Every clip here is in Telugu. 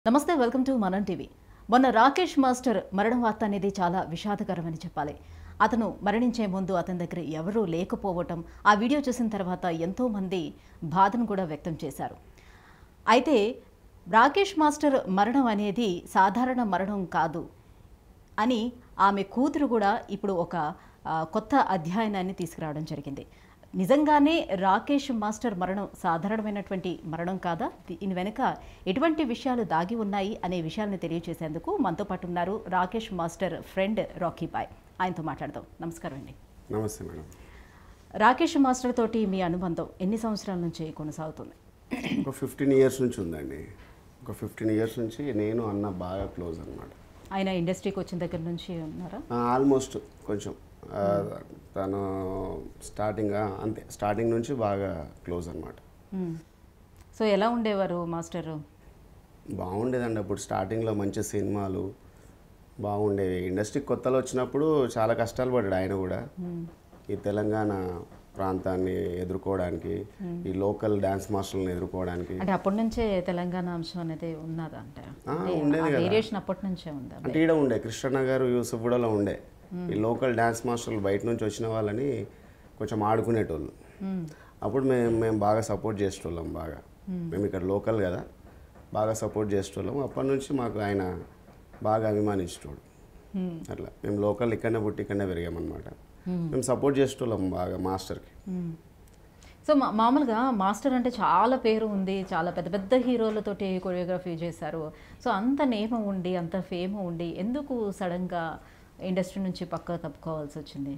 నమస్తే వెల్కమ్ టు మనం టీవీ మొన్న రాకేష్ మాస్టర్ మరణ వార్త అనేది చాలా విషాదకరమని చెప్పాలి అతను మరణించే ముందు అతని దగ్గర ఎవరూ లేకపోవటం ఆ వీడియో చూసిన తర్వాత ఎంతో మంది బాధను కూడా వ్యక్తం చేశారు అయితే రాకేష్ మాస్టర్ మరణం అనేది సాధారణ మరణం కాదు అని ఆమె కూతురు కూడా ఇప్పుడు ఒక ఆ, కొత్త అధ్యయనాన్ని తీసుకురావడం జరిగింది నిజంగానే రాకేష్ మాస్టర్ మరణం సాధారణమైనటువంటి మరణం కాదా దీని వెనుక ఎటువంటి విషయాలు దాగి ఉన్నాయి అనే విషయాలను తెలియజేసేందుకు మనతో పాటు ఉన్నారు Rakesh master friend Rocky boy ఆయనతో మాట్లాడదాం నమస్కారం అండి నమస్తే మేడం రాకేష్ మాస్టర్ తోటి మీ అనుబంధం ఎన్ని సంవత్సరాల నుంచి కొనసాగుతుంది ఒక ఫిఫ్టీన్ ఇయర్స్ నుంచి ఉందండి ఒక ఫిఫ్టీన్ ఇయర్స్ నుంచి నేను అన్న బాగా క్లోజ్ అనమాట ఆయన ఇండస్ట్రీకి వచ్చిన దగ్గర నుంచి ఉన్నారా ఆల్మోస్ట్ కొంచెం ఆ, తను స్టార్టింగ్ ఆ, అంతే స్టార్టింగ్ నుంచి బాగా క్లోజ్ అనమాట మ్మ్. సో ఎలా ఉండేవారు మాస్టరు బాగుండేదండి అప్పుడు స్టార్టింగ్లో మంచి సినిమాలు బాగుండేవి ఇండస్ట్రీ కొత్తలో వచ్చినప్పుడు చాలా కష్టాలు పడ్డాడు ఆయన కూడా ఈ తెలంగాణ ప్రాంతాన్ని ఎదుర్కోవడానికి ఈ లోకల్ డ్యాన్స్ మాస్టర్లను ఎదుర్కోవడానికి అంటే అప్పటి నుంచే తెలంగాణ అంశం అనేది ఉన్నదా అంటే ఆ, ఉండేది కదా. వేరియేషన్ అప్పటి నుంచే ఉందా అంటే ఈడ ఉండే కృష్ణనగర్ యూసుఫ్గూడలో ఉండే ఈ లోకల్ డ్యాన్స్ మాస్టర్లు బయట నుంచి వచ్చిన వాళ్ళని కొంచెం ఆడుకునేటోళ్ళు అప్పుడు మేము మేము బాగా సపోర్ట్ చేసేటోళ్ళం బాగా మేము ఇక్కడ లోకల్ కదా బాగా సపోర్ట్ చేసేటోళ్ళం అప్పటి నుంచి మాకు ఆయన బాగా అభిమానించేటోడు అట్లా మేము లోకల్ ఇక్కడనే పుట్టి ఇక్కడనే పెరిగామన్నమాట మేము సపోర్ట్ చేసేటోళ్ళం బాగా మాస్టర్కి మ్మ్. సో మా మామూలుగా మాస్టర్ అంటే చాలా పేరు ఉంది చాలా పెద్ద పెద్ద హీరోలతోటి కొరియోగ్రఫీ చేశారు సో అంత నేమ ఉండి అంత ఫేమ్ ఉండి ఎందుకు సడన్గా ఇండస్ట్రీ నుంచి పక్క తప్పుకోవాల్సి వచ్చింది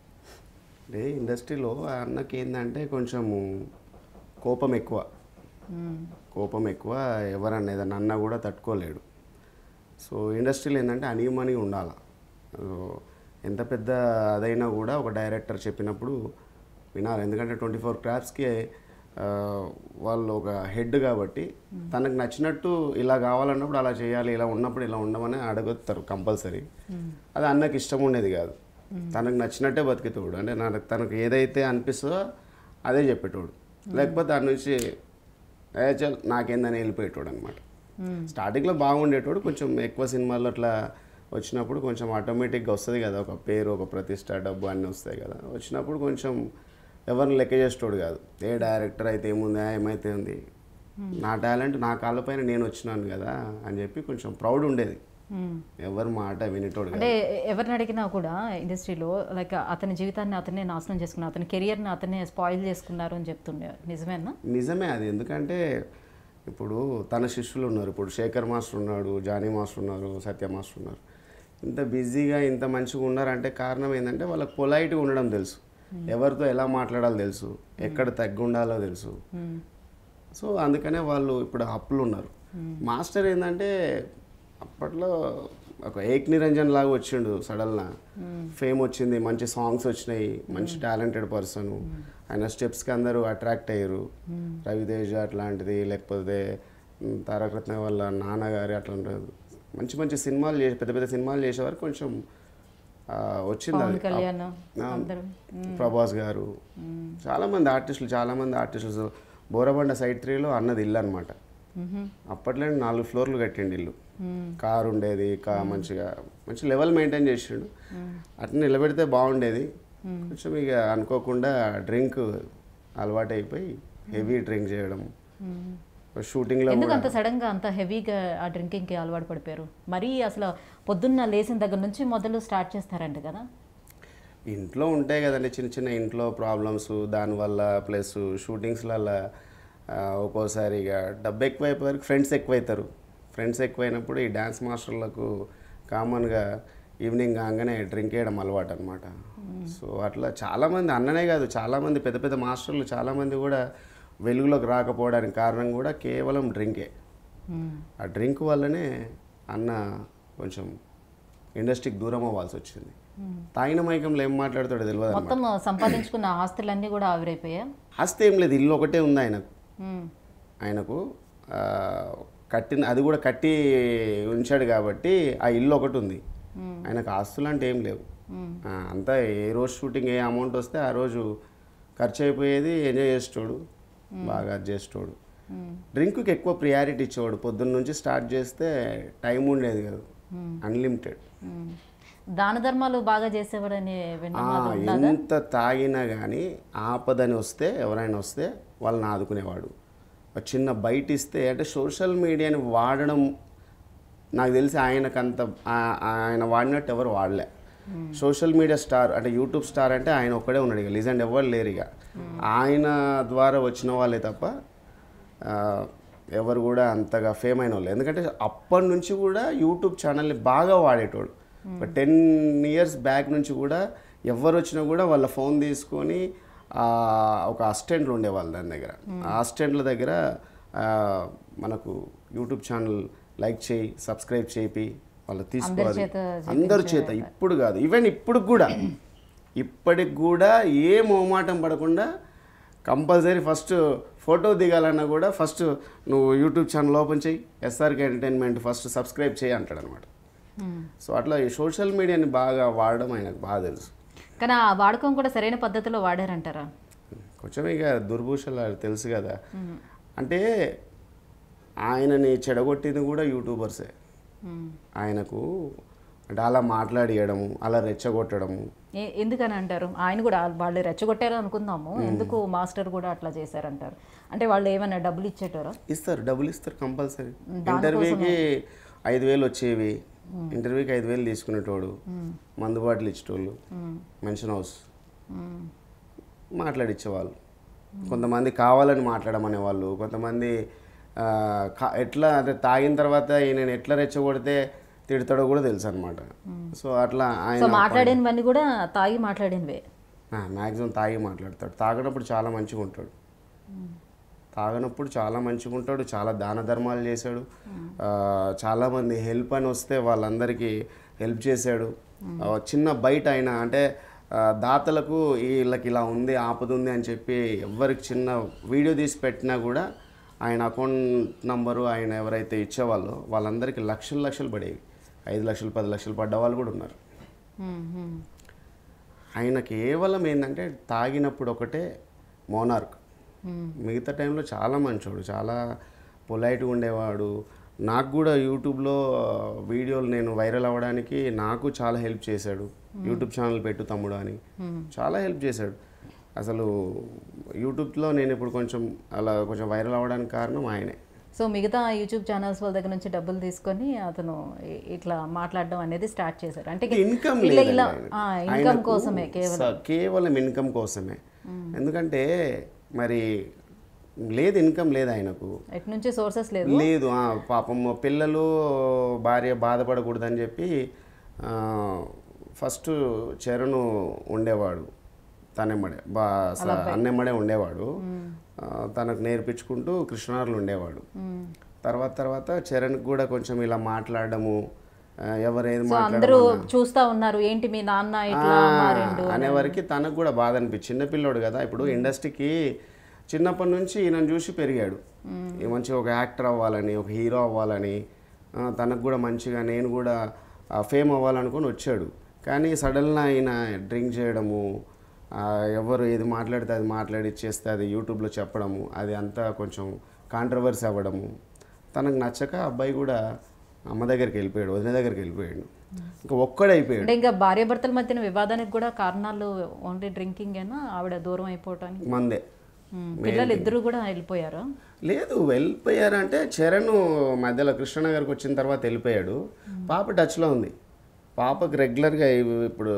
అంటే ఇండస్ట్రీలో ఆ అన్నకి ఏంటంటే కొంచెము కోపం ఎక్కువ మ్మ్. కోపం ఎక్కువ ఎవరన్నా ఏదన్నా అన్నా కూడా తట్టుకోలేడు సో ఇండస్ట్రీలో ఏంటంటే అనియమని ఉండాలి సో ఎంత పెద్ద అదైనా కూడా ఒక డైరెక్టర్ చెప్పినప్పుడు వినాలి ఎందుకంటే ట్వంటీ ఫోర్ క్రాఫ్ట్స్కి వాళ్ళు ఒక హెడ్ కాబట్టి తనకు నచ్చినట్టు ఇలా కావాలన్నప్పుడు అలా చేయాలి ఇలా ఉన్నప్పుడు ఇలా ఉండమని అడుగుతారు కంపల్సరీ అది అన్నకి ఇష్టం ఉండేది కాదు తనకు నచ్చినట్టే బతికేతోడు అంటే నాకు తనకు ఏదైతే అనిపిస్తుందో అదే చెప్పేటోడు లేకపోతే దాని నుంచి ఏ చల్ నాకేందని వెళ్ళిపోయేటోడు అనమాట మ్మ్. స్టార్టింగ్లో బాగుండేటోడు కొంచెం ఎక్కువ సినిమాల్లో అట్లా వచ్చినప్పుడు కొంచెం ఆటోమేటిక్గా వస్తుంది కదా ఒక పేరు ఒక ప్రతిష్ట డబ్బు అన్నీ వస్తాయి కదా వచ్చినప్పుడు కొంచెం ఎవరిని లెక్క చేసేటోడు కాదు ఏ డైరెక్టర్ అయితే ఏముందా ఏమైతే ఉంది నా టాలెంట్ నా కాళ్ళపైన నేను వచ్చినాను కదా అని చెప్పి కొంచెం ప్రౌడ్ ఉండేది మ్మ్. ఎవరి మాట వినేటోడు కాదు అంటే ఎవరిని అడిగినా కూడా ఇండస్ట్రీలో లైక్ అతని జీవితాన్ని అతనే నాశనం చేసుకున్నారు అతని కెరియర్ని అతనే స్పాయిల్ చేసుకున్నారు అని చెప్తుండే నిజమేనా నిజమే అది ఎందుకంటే ఇప్పుడు తన శిష్యులు ఉన్నారు ఇప్పుడు శేఖర్ మాస్టర్ ఉన్నాడు జానీ మాస్టర్ ఉన్నారు సత్య మాస్టర్ ఉన్నారు ఇంత బిజీగా ఇంత మంచిగా ఉన్నారంటే కారణం ఏంటంటే వాళ్ళకి పొలైట్గా ఉండడం తెలుసు ఎవరితో ఎలా మాట్లాడాలో తెలుసు ఎక్కడ తగ్గి ఉండాలో తెలుసు మ్మ్. సో అందుకనే వాళ్ళు ఇప్పుడు అప్పులు ఉన్నారు మాస్టర్ ఏంటంటే అప్పట్లో ఒక ఏక్ నిరంజన్ లాగా వచ్చిండు సడల్న ఫేమ్ వచ్చింది మంచి సాంగ్స్ వచ్చినాయి మంచి టాలెంటెడ్ పర్సన్ ఆయన స్టెప్స్కి అందరూ అట్రాక్ట్ అయ్యారు రవితేజ అట్లాంటిది లేకపోతే ఉమ్, తారక రత్న వాళ్ళ నాన్నగారి అట్లాంటి మంచి మంచి సినిమాలు చేసి పెద్ద పెద్ద సినిమాలు చేసేవారు కొంచెం ఆ, వచ్చింది పవన్ అది కళ్యాణ్ ఆ, అందరూ ప్రభాస్ గారు చాలామంది ఆర్టిస్టులు చాలామంది ఆర్టిస్టులు బోరబండ సైడ్ త్రీలో అన్నది ఇల్లు అనమాట మ్మ్. అప్పట్లో నాలుగు ఫ్లోర్లు కట్టిండు ఇల్లు మ్మ్. కార్ ఉండేది కా మంచిగా మంచి లెవెల్ మెయింటైన్ చేసిండు అట్లా నిలబెడితే బాగుండేది కొంచెం ఇక అనుకోకుండా డ్రింక్ అలవాటు అయిపోయి హెవీ డ్రింక్ చేయడం మ్మ్. షూటింగ్లో ఎందుకు అంత సడన్ గా అంత హెవీగా ఆ డ్రింకింగ్ కి అలవాటు పడిపోయారు మరీ అసలు పొద్దున్న లేచిన దగ్గర నుంచి మొదలు స్టార్ట్ చేస్తారంట కదా ఇంట్లో ఉంటాయి కదండి చిన్న చిన్న ఇంట్లో ప్రాబ్లమ్స్ దానివల్ల ప్లస్ షూటింగ్స్లలో ఒక్కోసారి ఇక డబ్బు ఎక్కువైపోయే వరకు ఫ్రెండ్స్ ఎక్కువైతారు ఫ్రెండ్స్ ఎక్కువైనప్పుడు ఈ డ్యాన్స్ మాస్టర్లకు కామన్గా ఈవినింగ్ కాగానే డ్రింక్ వేయడం అలవాటు అనమాట సో అట్లా చాలామంది అన్ననే కాదు చాలామంది పెద్ద పెద్ద మాస్టర్లు చాలామంది కూడా వెలుగులోకి రాకపోవడానికి కారణం కూడా కేవలం డ్రింకే మ్మ్. ఆ డ్రింక్ వల్లనే అన్న కొంచెం ఇండస్ట్రీకి దూరం అవ్వాల్సి వచ్చింది తాగిన మైకంలో ఏం మాట్లాడతాడో తెలియదు అన్నమాట. మొత్తం సంపాదించుకున్న ఆస్తులన్నీ కూడా ఆవిరైపోయా ఆస్తి ఏం లేదు ఇల్లు ఒకటే ఉంది ఆయనకు ఆయనకు ఆ, కట్టిన అది కూడా కట్టి ఉంచాడు కాబట్టి ఆ ఇల్లు ఒకటి ఉంది ఆయనకు ఆస్తులు అంటే ఏం లేవు ఆ, అంతా ఏ రోజు షూటింగ్ ఏ అమౌంట్ వస్తే ఆ రోజు ఖర్చు అయిపోయేది ఎంజాయ్ చేసేటోడు బాగా అది చేసేటోడు డ్రింక్కి ఎక్కువ ప్రియారిటీ ఇచ్చేవాడు పొద్దున్న నుంచి స్టార్ట్ చేస్తే టైం ఉండేది కదా అన్లిమిటెడ్ మ్మ్. దాన ధర్మాలు బాగా చేసేవాడని విన్నాం ఆ, ఎంత తాగినా కానీ ఆపదని వస్తే ఎవరైనా వస్తే వాళ్ళని ఆదుకునేవాడు ఒక చిన్న బయట ఇస్తే అంటే సోషల్ మీడియాని వాడడం నాకు తెలిసి ఆయనకంత ఆ- ఆయన వాడినట్టు ఎవరు వాడలే సోషల్ మీడియా స్టార్ అంటే యూట్యూబ్ స్టార్ అంటే ఆయన ఒక్కడే ఉన్నాడు ఇక లిజెండ్ ఎవరు లేరు ఇక ఆయన ద్వారా వచ్చిన వాళ్ళే తప్ప ఆ, ఎవరు కూడా అంతగా ఫేమ్ అయిన వాళ్ళు ఎందుకంటే అప్పటి నుంచి కూడా యూట్యూబ్ ఛానల్ని బాగా వాడేటోడు ఒక టెన్ ఇయర్స్ బ్యాక్ నుంచి కూడా ఎవరు వచ్చినా కూడా వాళ్ళ ఫోన్ తీసుకొని ఆ, ఒక అసిస్టెంట్లు ఉండేవాళ్ళు దాని దగ్గర ఆ అసిస్టెంట్ల దగ్గర ఆ, మనకు యూట్యూబ్ ఛానల్ లైక్ చేయి సబ్స్క్రైబ్ చేయి వాళ్ళు తీసుకోవాలి చేత అందరి చేత ఇప్పుడు కాదు ఈవెన్ ఇప్పుడు కూడా ఇప్పటికి కూడా ఏ మొహమాటం పడకుండా కంపల్సరీ ఫస్ట్ ఫోటో దిగాలన్నా కూడా ఫస్ట్ నువ్వు యూట్యూబ్ ఛానల్ ఓపెన్ చేయి ఎస్ఆర్కే ఎంటర్టైన్మెంట్ ఫస్ట్ సబ్స్క్రైబ్ చేయి అంటాడు అనమాట మ్మ్. సో అట్లా ఈ సోషల్ మీడియాని బాగా వాడడం ఆయనకు బాగా తెలుసు కానీ ఆ వాడకం కూడా సరైన పద్ధతిలో వాడారంటారా కొంచెం ఇక దుర్భూషలు తెలుసు కదా అంటే ఆయనని చెడగొట్టింది కూడా యూట్యూబర్సే మ్మ్. ఆయనకు అంటే అలా మాట్లాడియడము అలా రెచ్చగొట్టడము ఏ- ఎందుకని అంటారు ఆయన కూడా వాళ్ళు రెచ్చగొట్టారు అనుకుందాము ఎందుకు మాస్టర్ కూడా అట్లా చేశారంటారు అంటే వాళ్ళు ఏమైనా డబ్బులు ఇచ్చేటారా ఇస్తారు డబ్బులు ఇస్తారు కంపల్సరీ ఇంటర్వ్యూకి ఐదు వేలు వచ్చేవి ఇంటర్వ్యూకి ఐదు వేలు తీసుకునేటోడు మందు బాటిల్ ఇచ్చేటోళ్ళు మెన్షన్ హౌస్ మాట్లాడిచ్చేవాళ్ళు కొంతమంది కావాలని మాట్లాడమనే వాళ్ళు కొంతమంది ఆ, కా- ఎట్లా అంటే తాగిన తర్వాత ఈయన ఎట్లా రెచ్చగొడితే తిడతాడో కూడా తెలుసు అనమాట సో అట్లా సో ఆయన మాట్లాడినవన్నీ కూడా తాగి మాట్లాడినవే మ్యాక్సిమం తాగి మాట్లాడతాడు తాగినప్పుడు చాలా మంచిగా ఉంటాడు తాగినప్పుడు చాలా మంచిగా ఉంటాడు చాలా దాన ధర్మాలు చేశాడు ఆ, చాలామంది హెల్ప్ అని వస్తే వాళ్ళందరికీ హెల్ప్ చేశాడు ఆ, చిన్న బయట అయినా అంటే ఆ, దాతలకు వీళ్ళకి ఇలా ఉంది ఆపదుంది అని చెప్పి ఎవరికి చిన్న వీడియో తీసి పెట్టినా కూడా ఆయన అకౌంట్ నంబరు ఆయన ఎవరైతే ఇచ్చేవాళ్ళో వాళ్ళందరికీ లక్షలు లక్షలు పడేవి ఐదు లక్షలు పది లక్షలు పడ్డ వాళ్ళు కూడా ఉన్నారు మ్మ్, మ్మ్. ఆయన కేవలం ఏంటంటే తాగినప్పుడు ఒకటే మోనార్క్ మ్మ్. మిగతా టైంలో చాలా మంచోడు చాలా పొలైట్గా ఉండేవాడు నాకు కూడా యూట్యూబ్లో వీడియోలు నేను వైరల్ అవ్వడానికి నాకు చాలా హెల్ప్ చేశాడు యూట్యూబ్ ఛానల్ పెట్టు తమ్ముడు అని చాలా హెల్ప్ చేశాడు అసలు యూట్యూబ్లో నేను ఇప్పుడు కొంచెం అలా కొంచెం వైరల్ అవ్వడానికి కారణం ఆయనే సో మిగతా యూట్యూబ్ ఛానల్స్ వాళ్ళ దగ్గర నుంచి డబ్బులు తీసుకొని అతను ఇ- ఇట్లా మాట్లాడడం అనేది స్టార్ట్ చేశారు అంటే ఇన్కమ్ ఇలా లేదు ఇలా ఇన్కమ్ కోసమే కేవలం కేవలం ఇన్కమ్ కోసమే ఎందుకంటే మరి లేదు ఇన్కమ్ లేదు ఆయనకు ఎటు నుంచి సోర్సెస్ లేదు లేదు ఆ, పాపం పిల్లలు భార్య బాధపడకూడదని చెప్పి ఆ, ఫస్ట్ చరణ్ ఉండేవాడు తనెమ్మడే బా స- అన్నెమ్మడే ఉండేవాడు ఆ, తనకు నేర్పించుకుంటూ కృష్ణార్లు ఉండేవాడు మ్మ్. తర్వాత తర్వాత చరణ్కి కూడా కొంచెం ఇలా మాట్లాడడము ఆ, ఎవరేది సో అందరూ చూస్తా ఉన్నారు ఏంటి మీ నాన్న ఇట్లా మారిండు అనేవారికి తనకు కూడా బాధ అనిపించింది చిన్నపిల్లోడు కదా ఇప్పుడు ఇండస్ట్రీకి చిన్నప్పటి నుంచి ఈయనను చూసి పెరిగాడు ఈ మంచిగా ఒక యాక్టర్ అవ్వాలని ఒక హీరో అవ్వాలని ఆ, తనకు కూడా మంచిగా నేను కూడా ఫేమ్ అవ్వాలనుకొని వచ్చాడు కానీ సడన్గా ఆయన డ్రింక్ చేయడము ఆ, ఎవరు ఏది మాట్లాడితే అది మాట్లాడి ఇచ్చేస్తే అది యూట్యూబ్లో చెప్పడము అది అంతా కొంచెం కాంట్రవర్సీ అవ్వడము తనకు నచ్చక అబ్బాయి కూడా అమ్మ దగ్గరికి వెళ్ళిపోయాడు వదిన దగ్గరికి వెళ్ళిపోయాడు ఇంకా ఒక్కడైపోయాడు అంటే ఇంకా భార్యాభర్తల మధ్యన వివాదానికి కూడా కారణాలు ఓన్లీ డ్రింకింగ్ అయినా ఆవిడ దూరం అయిపోవటానికి మందే మ్మ్. పిల్లలు ఇద్దరు కూడా వెళ్ళిపోయారు లేదు వెళ్ళిపోయారంటే చరణ్ మధ్యలో కృష్ణనగర్కి వచ్చిన తర్వాత వెళ్ళిపోయాడు పాప టచ్లో ఉంది పాపకి రెగ్యులర్గా ఇవి- ఇప్పుడు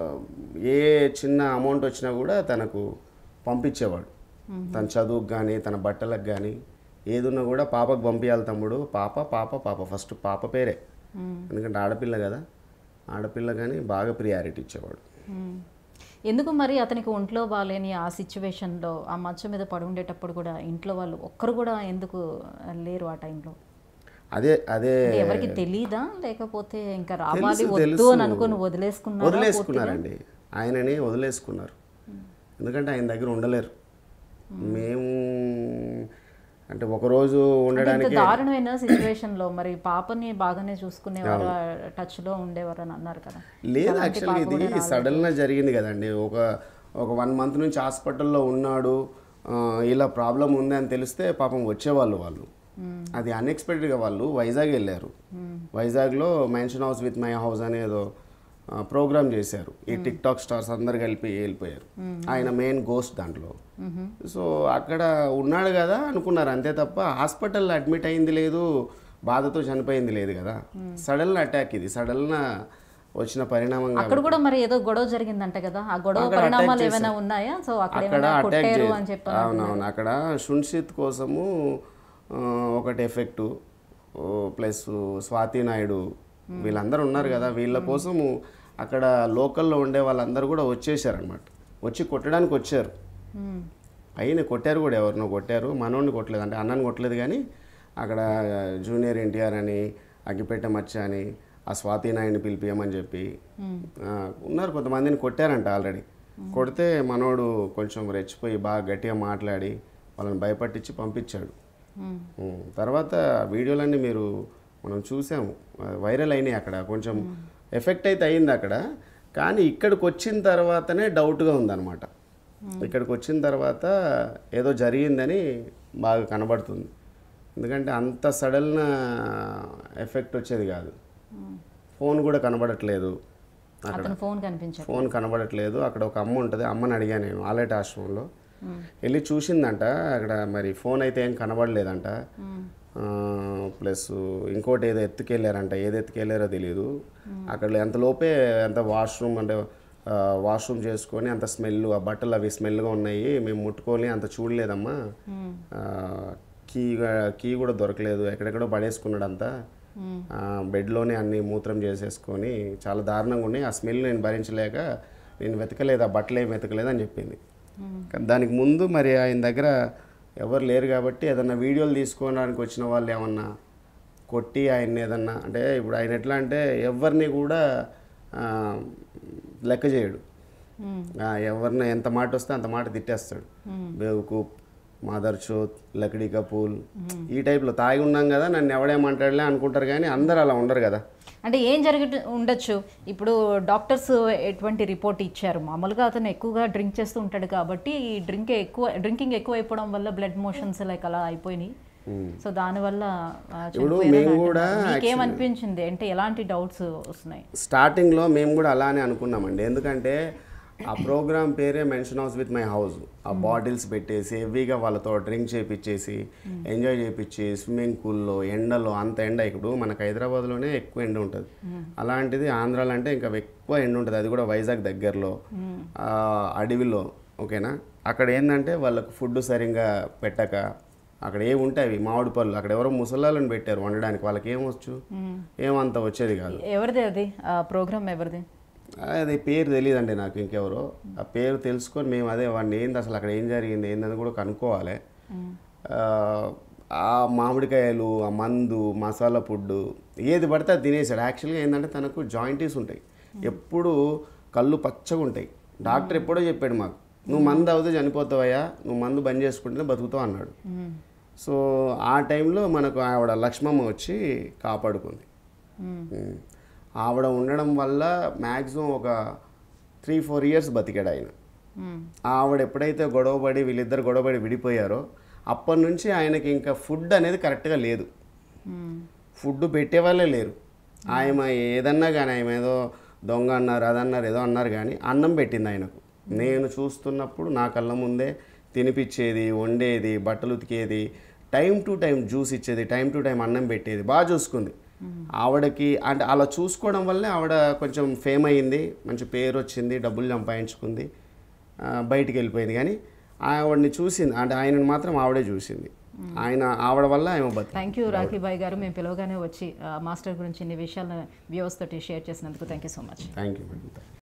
ఏ చిన్న అమౌంట్ వచ్చినా కూడా తనకు పంపించేవాడు తన చదువుకు కానీ తన బట్టలకు కానీ ఏదున్నా కూడా పాపకు పంపించాలి తమ్ముడు పాప పాప పాప ఫస్ట్ పాప పేరే ఎందుకంటే ఆడపిల్ల కదా ఆడపిల్ల కానీ బాగా ప్రియారిటీ ఇచ్చేవాడు మ్మ్. ఎందుకు మరి అతనికి ఒంట్లో బాగాలేని ఆ సిచ్యువేషన్లో ఆ మంచం మీద పడి ఉండేటప్పుడు కూడా ఇంట్లో వాళ్ళు ఒక్కరు కూడా ఎందుకు లేరు ఆ టైంలో అదే అదే అంటే ఎవరికి తెలీదా లేకపోతే ఇంకా రావాలి తెలుసు, వద్దు తెలుసు. అని అనుకుని వదిలేసుకున్నారా వదిలేసుకున్నారండి ఆయనని వదిలేసుకున్నారు ఎందుకంటే ఆయన దగ్గర ఉండలేరు మేము అంటే ఒకరోజు ఇంత ఉండడానికి దారుణమైన సిచ్యువేషన్ లో మరి పాపని బాగానే చూసుకునేవారు టచ్ లో ఉండేవారు అని అన్నారు కదా లేదు యాక్చువల్గా ఇది సడన్గా జరిగింది కదండి ఒక ఒక వన్ మంత్ నుంచి హాస్పిటల్లో ఉన్నాడు ఆ, ఇలా ప్రాబ్లం ఉంది అని తెలిస్తే పాపం వచ్చేవాళ్ళు వాళ్ళు అది అన్ఎక్స్పెక్టెడ్గా వాళ్ళు వైజాగ్ వెళ్ళారు వైజాగ్లో Mansion House with my house అనేదో ప్రోగ్రామ్ చేశారు ఈ టిక్ టాక్ స్టార్స్ అందరు కలిపి వెళ్ళిపోయారు ఆయన మెయిన్ గోస్ట్ దాంట్లో సో అక్కడ ఉన్నాడు కదా అనుకున్నారు అంతే తప్ప హాస్పిటల్లో అడ్మిట్ అయింది లేదు బాధతో చనిపోయింది లేదు కదా సడన్ అటాక్ ఇది సడన్ వచ్చిన పరిణామం కాబట్టి అక్కడ కూడా మరి ఏదో గొడవ జరిగిందంట కదా ఆ గొడవ అక్కడ పరిణామాలు attack ఏమైనా ఉన్నాయా సో అక్కడ అక్కడ ఏమైనా అటాక్ కొట్టారు అని చెప్పి అవునవును అక్కడ షున్షిత్ కోసము ఆ, ఒకటి ఎఫెక్టు ప్లస్ స్వాతి నాయుడు వీళ్ళందరూ ఉన్నారు కదా వీళ్ళ కోసము అక్కడ లోకల్లో ఉండే వాళ్ళందరూ కూడా వచ్చేసారనమాట వచ్చి కొట్టడానికి వచ్చారు మ్మ్. అయిన కొట్టారు కూడా ఎవరినో కొట్టారు మనోడిని కొట్టలేదు అంటే అన్నని కొట్టలేదు కానీ అక్కడ జూనియర్ ఎన్టీఆర్ అని అగ్గిపెట్ట మచ్చ అని ఆ స్వాతి నాయుడిని పిలిపియమని చెప్పి ఆ, ఉన్నారు కొంతమందిని కొట్టారంట ఆల్రెడీ కొడితే మనోడు కొంచెం రెచ్చిపోయి బాగా గట్టిగా మాట్లాడి వాళ్ళని భయపట్టించి పంపించాడు మ్మ్. ఉం. తర్వాత వీడియోలన్నీ మీరు మనం చూసాము ఆ, వైరల్ అయినాయి అక్కడ కొంచెం ఎఫెక్ట్ అయితే అయింది అక్కడ కానీ ఇక్కడికి వచ్చిన తర్వాతనే డౌట్గా ఉందన్నమాట ఇక్కడికి వచ్చిన తర్వాత ఏదో జరిగిందని బాగా కనబడుతుంది ఎందుకంటే అంత సడన్ ఎఫెక్ట్ వచ్చేది కాదు ఫోన్ కూడా కనబడట్లేదు అతను ఫోన్ కనిపించాడు ఫోన్ కనబడట్లేదు అక్కడ ఒక అమ్మ ఉంటుంది అమ్మని అడిగాను నేను ఆలెట్ ఆశ్రమంలో వెళ్ళి చూసిందంట అక్కడ మరి ఫోన్ అయితే ఏం కనబడలేదంట ప్లస్ ఇంకోటి ఏదో ఎత్తుకెళ్ళారంట ఏది ఎత్తుకెళ్ళారో తెలియదు అక్కడ ఎంతలోపే అంత వాష్రూమ్ అంటే వాష్రూమ్ చేసుకొని అంత స్మెల్ ఆ బట్టలు అవి స్మెల్గా ఉన్నాయి మేము ముట్టుకొని అంత చూడలేదమ్మా ఆ, కీ కీ కూడా దొరకలేదు ఎక్కడెక్కడో పడేసుకున్నాడు అంతా ఆ, బెడ్లోనే అన్ని మూత్రం చేసేసుకొని చాలా దారుణంగా ఉన్నాయి ఆ స్మెల్ నేను భరించలేక నేను వెతకలేదు ఆ బట్టలు ఏం వెతకలేదు అని చెప్పింది కానీ దానికి ముందు మరి ఆయన దగ్గర ఎవరు లేరు కాబట్టి ఏదన్నా వీడియోలు తీసుకోవడానికి వచ్చిన వాళ్ళు ఏమన్నా కొట్టి ఆయన్ని ఏదన్నా అంటే ఇప్పుడు ఆయన ఎట్లా అంటే ఎవరిని కూడా ఆ, లెక్క చేయడు మ్మ్. ఆ, ఎవరిని ఎంత మాట వస్తే అంత మాట తిట్టేస్తాడు బేవకూప్ మాదర్ చోత్ లకడీ కపూల్ ఈ టైప్లో తాగి ఉన్నాం కదా నన్ను ఎవడేమంటాడులే అనుకుంటారు కానీ అందరు అలా ఉండరు కదా అంటే ఏం జరిగి ఉండొచ్చు ఇప్పుడు డాక్టర్స్ ఎటువంటి రిపోర్ట్ ఇచ్చారు మామూలుగా అతను ఎక్కువగా డ్రింక్ చేస్తూ ఉంటాడు కాబట్టి ఈ డ్రింక్ ఎక్కువ డ్రింకింగ్ ఎక్కువ అయిపోవడం వల్ల బ్లడ్ మోషన్స్ లైక్ అలా అయిపోయినాయి సో దానివల్ల ఆ, ఇప్పుడు చనిపోయారని మేము అంటున్నారు. కూడా మీకేమనిపించింది అంటే ఎలాంటి డౌట్స్ వస్తున్నాయి స్టార్టింగ్లో మేము కూడా అలానే అనుకున్నామండి ఎందుకంటే ఆ ప్రోగ్రామ్ పేరే Mansion House with my house ఆ బాటిల్స్ పెట్టేసి హెవీగా వాళ్ళతో డ్రింక్ చేపించేసి ఎంజాయ్ చేపించి స్విమ్మింగ్ పూల్లో ఎండలో అంత ఎండ ఇప్పుడు మనకు హైదరాబాద్లోనే ఎక్కువ ఎండ ఉంటుంది అలాంటిది ఆంధ్రాలో అంటే ఇంకా ఎక్కువ ఎండ ఉంటుంది అది కూడా వైజాగ్ దగ్గరలో ఆ, అడవిలో ఓకేనా అక్కడ ఏంటంటే వాళ్ళకు ఫుడ్ సరిగ్గా పెట్టక అక్కడ ఏమి ఉంటాయి అవి మామిడి పళ్ళు అక్కడ ఎవరో ముసలాళ్ళని పెట్టారు వండడానికి వాళ్ళకి ఏమొచ్చు ఏమంత వచ్చేది కాదు ఎవరిది అది ఆ ప్రోగ్రామ్ ఎవరిది అది పేరు తెలియదండి నాకు ఇంకెవరో ఆ పేరు తెలుసుకొని మేము అదే వాడిని ఏంది అసలు అక్కడ ఏం జరిగింది ఏందని కూడా కనుక్కోవాలి ఆ, ఆ మామిడికాయలు ఆ మందు మసాలా ఫుడ్ ఏది పడితే అది తినేసాడు యాక్చువల్గా ఏంటంటే తనకు జాయింటీస్ ఉంటాయి ఎప్పుడు కళ్ళు పచ్చగా ఉంటాయి డాక్టర్ ఎప్పుడో చెప్పాడు మాకు నువ్వు మందు అవుతే చనిపోతావయ్యా నువ్వు మందు బంద్ చేసుకుంటే బతుకుతావు అన్నాడు సో ఆ టైంలో మనకు ఆవిడ లక్ష్మమ్మ వచ్చి కాపాడుకుంది ఉమ్. ఆవిడ ఉండడం వల్ల మ్యాక్సిమం ఒక త్రీ ఫోర్ ఇయర్స్ బతికాడు ఆయన మ్మ్. ఆవిడ ఎప్పుడైతే గొడవపడి వీళ్ళిద్దరు గొడవపడి విడిపోయారో అప్పటి నుంచి ఆయనకి ఇంకా ఫుడ్ అనేది కరెక్ట్గా లేదు మ్మ్. ఫుడ్ పెట్టేవాళ్ళే లేరు ఆయన ఏదన్నా కానీ ఆయన ఏదో దొంగ అన్నారు అదన్నారు ఏదో అన్నారు కానీ అన్నం పెట్టింది ఆయనకు నేను చూస్తున్నప్పుడు నా కళ్ళ ముందే తినిపించేది వండేది బట్టలు ఉతికేది టైం టు టైం జ్యూస్ ఇచ్చేది టైం టు టైం అన్నం పెట్టేది బాగా చూసుకుంది ఆవిడకి అంటే అలా చూసుకోవడం వల్లే ఆవిడ కొంచెం ఫేమ్ అయ్యింది మంచి పేరు వచ్చింది డబ్బులు సంపాదించుకుంది ఆ, బయటికి వెళ్ళిపోయింది కానీ ఆవిడని చూసింది అంటే ఆయనను మాత్రం ఆవిడే చూసింది ఆయన ఆవిడ వల్ల ఆమె బతి thank you Rakhi boy garu మేము పిలవగానే వచ్చి ఆ, మాస్టర్ గురించి ఇన్ని విషయాలను వ్యూవర్స్ తోటి షేర్ చేసినందుకు thank you so much thank you madam